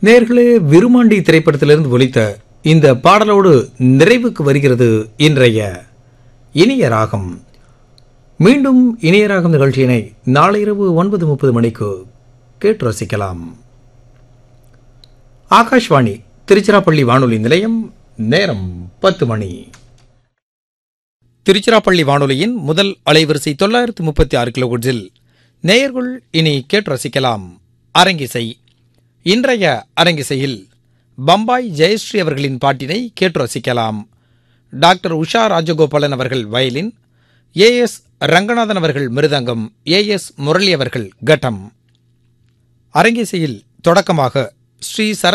நேர்களே விருமாண்டி திரைப்படத்திலிருந்து ஒலித்த இந்த பாடலோடு நிறைவுக்கு வருகிறது இன்றைய இனிய ராகம் மீண்டும் இனிய ராகம் நிகழ்ச்சியினை நாளை இரவு ஒன்பது முப்பது மணிக்கு கேட்டு ரசிக்கலாம் ஆகாஷ்வாணி திருச்சிராப்பள்ளி வானொலி நிலையம் நேரம் பத்து மணி திருச்சிராப்பள்ளி வானொலியின் முதல் அலைவரிசை தொள்ளாயிரத்து முப்பத்தி ஆறு கிலோகுட்ஸில் நேயர்கள் இனி கேட்டு ரசிக்கலாம் அரங்கிசை இன்றைய அரங்கிசையில் பம்பாய் ஜெயஸ்ரீ அவர்களின் பாட்டினை கேட்டு ரசிக்கலாம் டாக்டர் உஷா ராஜகோபாலன் அவர்கள் வயலின் ஏ எஸ் ரங்கநாதன் அவர்கள் மிருதங்கம் ஏ எஸ் முரளி அவர்கள் கட்டம் அரங்கிசையில் தொடக்கமாக ஸ்ரீ சர